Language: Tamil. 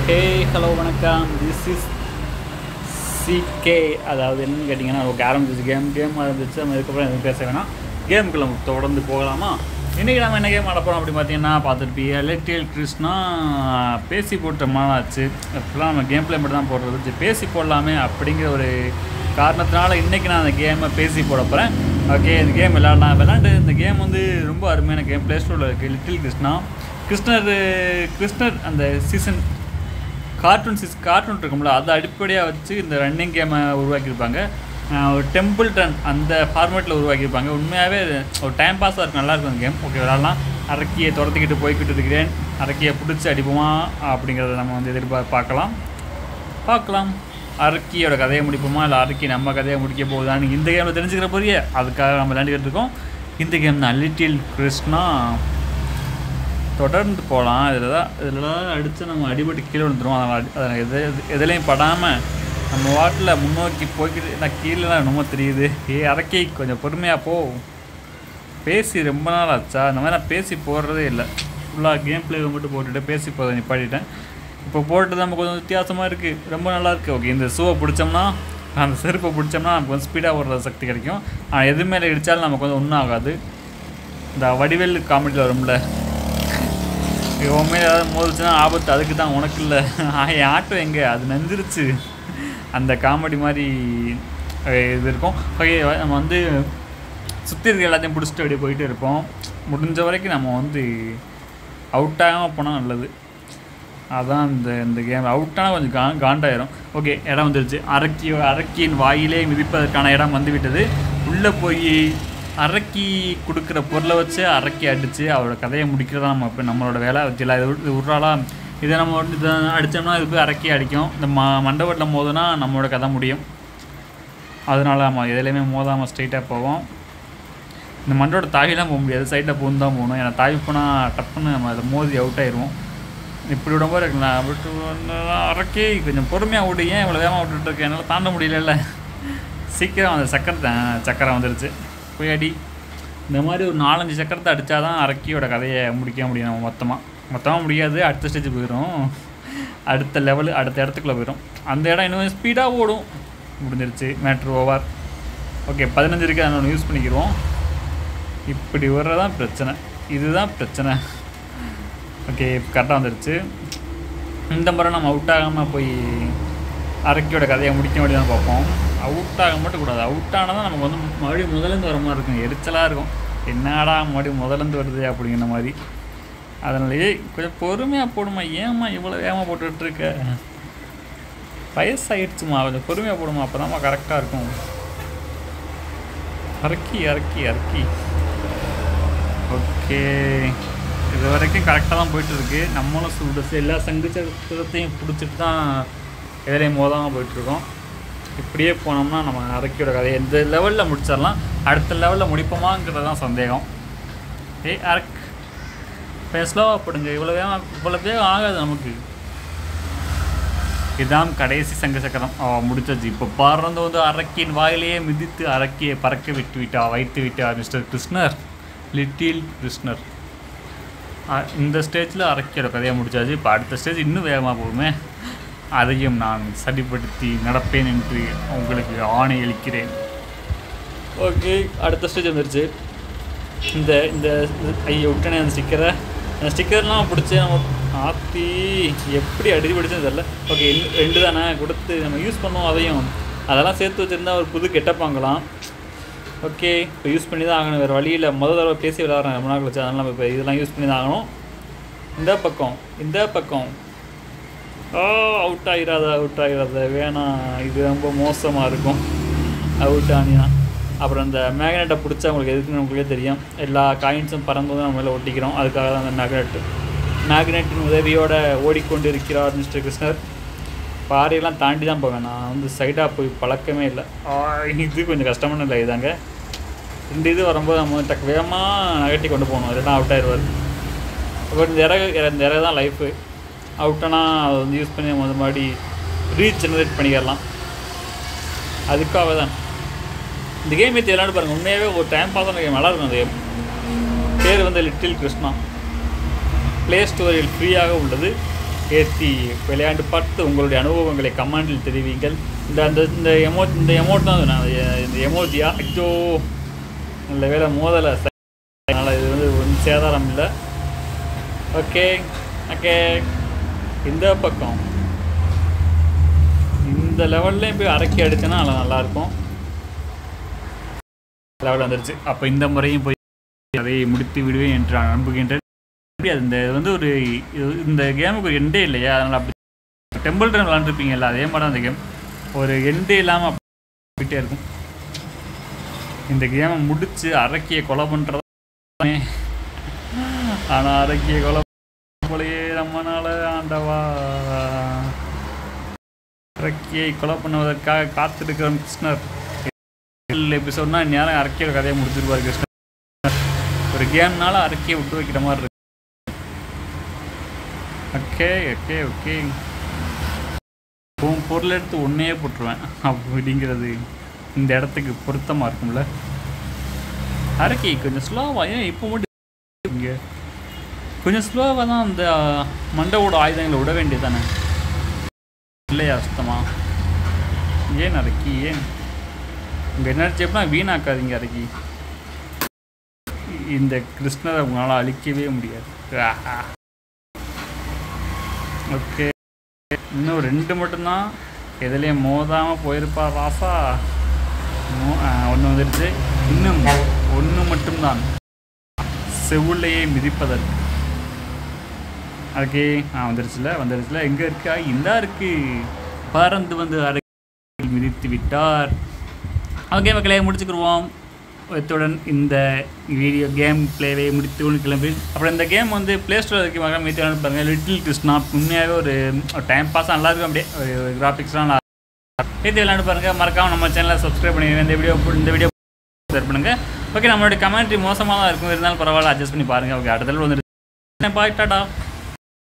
ஹே ஹலோ வணக்கம் திஸ் இஸ் சிகே அதாவது என்னன்னு கேட்டிங்கன்னா ஓகே ஆரம்பிச்சிச்சு கேம் கேம் ஆரம்பிச்சு நம்ம இதுக்கப்புறம் எதுவும் பேச வேணாம் கேமுக்குள்ள நம்ம தொடர்ந்து போகலாமா இன்றைக்கி நம்ம என்ன கேம் ஆட போகிறோம் அப்படி பார்த்தீங்கன்னா பார்த்துருப்பீங்க எலக்ட்ரியல் கிருஷ்ணா பேசி போட்டு ரொம்ப நாள் ஆச்சு இப்போலாம் நம்ம கேம் பிளே மட்டும் தான் போடுறது சரி பேசி போடலாமே அப்படிங்கிற ஒரு காரணத்தினால இன்றைக்கி நான் அந்த கேமை பேசி போட போகிறேன் ஓகே இந்த கேம் விளாட்லாம் விளாண்டு இந்த கேம் வந்து ரொம்ப அருமையான கேம் ப்ளே ஸ்டோரில் இருக்குது லிட்டில் கிருஷ்ணா கிருஷ்ணர் கிருஷ்ணர் அந்த சீசன் கார்ட்டூன் சிஸ் கார்ட்டூன் இருக்கும்ல அதை அடிப்படையாக வச்சு இந்த ரன்னிங் கேமை உருவாக்கியிருப்பாங்க அஹ் ஒரு டெம்பிள் ரன் அந்த ஃபார்மேட்டில் உருவாக்கியிருப்பாங்க உண்மையாகவே ஒரு டைம் பாஸாக இருக்கும் நல்லா இருக்கும் அந்த கேம் ஓகே விளாட்லாம் அரக்கியை துரத்திக்கிட்டு போய்கிட்டு இருக்கிறேன் அரக்கியை பிடிச்சி அடிப்போமா அப்படிங்கிறத நம்ம வந்து எதிர்பார்த்து பார்க்கலாம் பார்க்கலாம் அரக்கியோட கதையை முடிப்போமா இல்லை அரக்கி நம்ம கதையை முடிக்க போகுதான்னு இந்த கேமில் தெரிஞ்சுக்கிற போறியே அதுக்காக நம்ம விளையாண்டுக்கிட்டு இருக்கோம் இந்த கேம் தான் லிட்டில் கிருஷ்ணா தொடர்ந்து போகலாம் இதில் தான் இதில் தான் அடித்து நம்ம அடிபட்டு கீழே விழுந்துரும் அதனால் அடி அதை எது எது- எதுலேயும் படாமல் நம்ம வாட்டில் முன்னோக்கி போய்கிட்டு நான் கீழே என்னமோ தெரியுது ஏ அரக்கை கொஞ்சம் பொறுமையாக போ பேசி ரொம்ப நாள் ஆச்சா இந்த மாதிரி நான் பேசி போடுறதே இல்லை ஃபுல்லாக கேம் பிளேவை மட்டும் போட்டுட்டு பேசி போதை நிப்பாட்டிட்டேன் இப்போ போட்டு நம்ம கொஞ்சம் வித்தியாசமாக இருக்குது ரொம்ப நல்லா இருக்குது ஓகே இந்த ஷூவை பிடிச்சோம்னா அந்த செருப்பை பிடிச்சோம்னா நமக்கு கொஞ்சம் ஸ்பீடாக ஓடுற சக்தி கிடைக்கும் ஆனால் எது மேலே இடித்தாலும் நமக்கு வந்து ஒன்றும் ஆகாது இந்த வடிவேல் காமெடியில் வரும்ல இவன் மேலே ஏதாவது மோதிச்சுன்னா ஆபத்து அதுக்கு தான் உனக்கு இல்லை என் ஆட்டோ எங்கே அது நெஞ்சிருச்சு அந்த காமெடி மாதிரி அஹ், இது இருக்கும் ஓகே நம்ம வந்து சுற்றி இருக்க எல்லாத்தையும் பிடிச்சிட்டு அப்படியே போயிட்டு இருப்போம் முடிஞ்ச வரைக்கும் நம்ம வந்து அவுட் ஆகாமல் போனால் நல்லது அதான் இந்த இந்த கேம் அவுட்டானால் கொஞ்சம் கா காண்டாயிரும் ஓகே இடம் வந்துருச்சு அரக்கி அரக்கியின் வாயிலே மிதிப்பதற்கான இடம் வந்து விட்டது உள்ளே போய் அரக்கி கொடுக்குற பொருளை வச்சு அரக்கி அடித்து அவரோட கதையை முடிக்கிறதா நம்ம இப்போ நம்மளோட வேலை வச்சுல இது விட்- இது விட்றாளா இதை நம்ம வந்து இதை அடித்தோம்னா இது போய் அரக்கி அடிக்கும் இந்த ம மண்டபத்தில் மோதுனா நம்மளோட கதை முடியும் அதனால நம்ம எதுலேயுமே மோதாமல் ஸ்ட்ரைட்டாக போவோம் இந்த மண்டோட தாவிலாம் போக முடியாது சைடில் பூந்து தான் போகணும் ஏன்னா தாவி போனால் டப்புன்னு நம்ம அதில் மோதி அவுட் ஆயிடுவோம் இப்படி விடும்போது இருக்கலாம் பட் அரக்கே கொஞ்சம் பொறுமையாக விடு ஏன் இவ்வளோ வேகமாக விட்டுட்டு இருக்கேன் என்னால் தாண்ட முடியலல்ல சீக்கிரம் அந்த சக்கரத்தை சக்கரம் வந்துருச்சு போய் அடி இந்த மாதிரி ஒரு நாலஞ்சு சக்கரத்தை அடித்தா தான் அரக்கியோட கதையை முடிக்க முடியும் நம்ம மொத்தமாக மொத்தமாக முடியாது அடுத்த ஸ்டேஜ் போயிடும் அடுத்த லெவலு அடுத்த இடத்துக்குள்ளே போயிடும் அந்த இடம் இன்னும் ஸ்பீடாக ஓடும் முடிஞ்சிருச்சு மேட்ரு ஓவர் ஓகே பதினஞ்சு இருக்குது அதை நம்ம யூஸ் பண்ணிக்கிடுவோம் இப்படி வர்றதான் பிரச்சனை இதுதான் பிரச்சனை ஓகே கரெக்டாக வந்துருச்சு இந்த முறை நம்ம அவுட் ஆகாமல் போய் அரக்கியோட கதையை முடிக்க முடியாமல் பார்ப்போம் அவுட் ஆக மட்டும் கூடாது அவுட் ஆனால் தான் நமக்கு வந்து மறுபடியும் முதலேருந்து வர மாதிரி இருக்கும் எரிச்சலாக இருக்கும் என்னடா மறுபடியும் முதலேருந்து வருது அப்படிங்கிற மாதிரி அதனாலேயே கொஞ்சம் பொறுமையாக போடுமா ஏம்மா இவ்வளோ வேகமாக போட்டுட்டு இருக்க வயசாயிடுச்சுமா கொஞ்சம் பொறுமையாக போடுமா அப்போ தான்மா கரெக்டாக இருக்கும் அரக்கி அரக்கி அரக்கி ஓகே இது வரைக்கும் கரெக்டாக தான் போயிட்டு இருக்கு நம்மளும் சுடு எல்லா சங்கு சக்கரத்தையும் பிடிச்சிட்டு தான் எதிரையும் மோதாமல் போயிட்டுருக்கோம் இப்படியே போனோம்னா நம்ம அரக்கியோட கதையை எந்த லெவலில் முடிச்சிடலாம் அடுத்த லெவலில் முடிப்போமாங்கிறது தான் சந்தேகம் ஏய் அரக் இப்போ ஸ்லோவாக போடுங்க இவ்வளோ வேகம் இவ்வளோ வேகம் ஆகாது நமக்கு இதான் கடைசி சங்க சக்கரம் அவ முடிச்சாச்சு இப்போ பறந்து வந்து அரக்கியின் வாயிலேயே மிதித்து அரக்கியை பறக்க விட்டு விட்டா வைத்து விட்டார் மிஸ்டர் கிருஷ்ணர் லிட்டில் கிருஷ்ணர் அ- இந்த ஸ்டேஜில் அரக்கியோட கதையை முடிச்சாச்சு இப்போ அடுத்த ஸ்டேஜ் இன்னும் வேகமாக போகுமே அதையும் நான் சரிப்படுத்தி நடப்பேன் என்று உங்களுக்கு ஆணை அளிக்கிறேன் ஓகே அடுத்த ஸ்டேஜ் வந்துருச்சு இந்த இந்த இந்த- ஐயோ விட்டனே அந்த ஸ்டிக்கரை அந்த ஸ்டிக்கர்லாம் பிடிச்சி நம்ம ஆத்தி எப்படி அடி பிடிச்சது தெரியல ஓகே ரெண்டு தானே கொடுத்து நம்ம யூஸ் பண்ணோம் அதையும் அதெல்லாம் சேர்த்து வச்சுருந்தா ஒரு புது கெட்டப் வாங்கலாம் ஓகே இப்போ யூஸ் பண்ணி தான் ஆகணும் வேறு வழியில் முதல் தடவை பேசி விளாட்றேன் ரொம்ப நாள் கழிச்சு அதனால் நம்ம இப்போ இதெல்லாம் யூஸ் பண்ணி தான் ஆகணும் இந்த பக்கம் இந்த பக்கம் ஓ அவுட் ஆகிடாத அவுட் ஆகிடாத வேணாம் இது ரொம்ப மோசமாக இருக்கும் அவுட் ஆனியா அப்புறம் இந்த மேக்னெட்டை பிடிச்சா உங்களுக்கு எதுக்குன்னு உங்களுக்கே தெரியும் எல்லா காயின்ஸும் பறந்து வந்து நம்ம மேலே ஒட்டிக்கிறோம் அதுக்காக தான் அந்த மேக்னெட்டு மேக்னெட்டின் உதவியோட ஓடிக்கொண்டு இருக்கிறார் மிஸ்டர் கிருஷ்ணர் பாறையெல்லாம் தாண்டி தான் போவேன் நான் வந்து சைடாக போய் பழக்கமே இல்லை ஆ, இது கொஞ்சம் கஷ்டமான இல்லை இதாங்க ரெண்டு இது வரும்போது நம்ம டக்கு வேகமாக நகட்டி கொண்டு போகணும் இல்லைன்னா அவுட் ஆயிடுவார் அப்புறம் இந்த இறகு இந்த இறகு தான் லைஃபு அவுட்டானா அதை வந்து யூஸ் பண்ணி நம்ம வந்து மாதிரி ரீச் ஜெனரேட் பண்ணிக்கிறலாம் அதுக்காக தான் இந்த கேம் எடுத்து விளையாண்டு பாருங்கள் உண்மையாகவே ஒரு டைம் பாஸ் கேம் நல்லா இருக்கும் அந்த கேம் பேர் வந்து லிட்டில் கிருஷ்ணா ப்ளே ஸ்டோரில் ஃப்ரீயாக உள்ளது ஏற்றி விளையாண்டு பார்த்து உங்களுடைய அனுபவங்களை கமெண்டில் தெரிவிங்கள் இந்த அந்த இந்த எமோ இந்த எமௌண்ட் தான் நான் இந்த எமோஜியா ஐயோ நல்ல வேலை மோதலை அதனால் இது வந்து ஒன்றும் சேதாரம் இல்லை ஓகே ஓகே இந்த பக்கம் இந்த லெவல்லையும் போய் அரைக்கி அடிச்சேன்னா நல்லா நல்லாயிருக்கும் லெவல் வந்துருச்சு அப்போ இந்த முறையும் போய் அதை முடித்து விடுவேன் என்று நான் நம்புகின்றேன் முடியாது இந்த இது வந்து ஒரு இது- இந்த கேமுக்கு ஒரு எண்டே இல்லையா அதனால் அப்படி டெம்பிள் ரன் விளாண்டுருப்பீங்கல்ல அதே மாதிரி தான் அந்த கேம் ஒரு எண்டே இல்லாமல் போயிட்டே இருக்கும் இந்த கேமை முடிச்சு அரக்கியை கொலை பண்ணுறது ஆனால் அரக்கியை கொலை போலயே நம்மனால ஆண்டவா அரக்கியை கொலை பண்ணுவதற்காக காத்திருக்கிறோம் கிருஷ்ணர் எபிசோட்னா நேரம் அரக்கியோட கதையை முடிச்சிருப்பார் கிருஷ்ணர் ஒரு கேம்னால அரக்கியை விட்டு வைக்கிற மாதிரி இருக்கு ஓகே ஓகே ஓகே உன் பொருள் எடுத்து ஒன்றையே போட்டுருவேன் அப்படிங்கிறது இந்த இடத்துக்கு பொருத்தமாக இருக்கும்ல அரக்கி கொஞ்சம் ஸ்லோவாக ஏன் இப்போ மட்டும் இங்கே கொஞ்சம் ஸ்லோவாக தான் அந்த மண்டவோட ஆயுதங்களை விட வேண்டியது தானே இல்லையா சுத்தமா ஏன் அரக்கி ஏன் உங்கள் எனர்ஜி எப்படின்னா வீணாக்காதீங்க அரக்கி இந்த கிருஷ்ணரை உங்களால் அழிக்கவே முடியாது ஓகே இன்னும் ரெண்டு மட்டும்தான் எதுலேயும் மோதாமல் போயிருப்பா ராசா ஒன்று வந்துடுச்சு இன்னும் ஒன்று மட்டும்தான் செவுள்ளையை மிதிப்பதற்கு ஓகே ஆ வந்துருச்சுல வந்துருச்சுல எங்கே இருக்கா இந்தா இருக்கு பறந்து வந்து அரை மிதித்து விட்டார் ஓகே மக்களே முடிச்சுக்கிடுவோம் இத்துடன் இந்த வீடியோ கேம் பிளேவை முடித்து கொண்டு கிளம்பி அப்புறம் இந்த கேம் வந்து ப்ளே ஸ்டோர் இருக்கு மகன் மீத்தி பாருங்க லிட்டில் கிருஷ்ணா உண்மையாகவே ஒரு டைம் பாஸ் நல்லா இருக்கும் அப்படியே ஒரு கிராஃபிக்ஸ்லாம் நல்லா ஏற்றி விளையாண்டு பாருங்க மறக்காம நம்ம சேனலை சப்ஸ்கிரைப் பண்ணி இந்த வீடியோ இந்த வீடியோ ஷேர் பண்ணுங்க ஓகே நம்மளுடைய கமெண்ட்ரி மோசமாக தான் இருக்கும் இருந்தாலும் பரவாயில்ல அட்ஜஸ்ட் பண்ணி பாருங்க ஓகே அடுத்த தடவை வந்துட்டு பாய் டாடா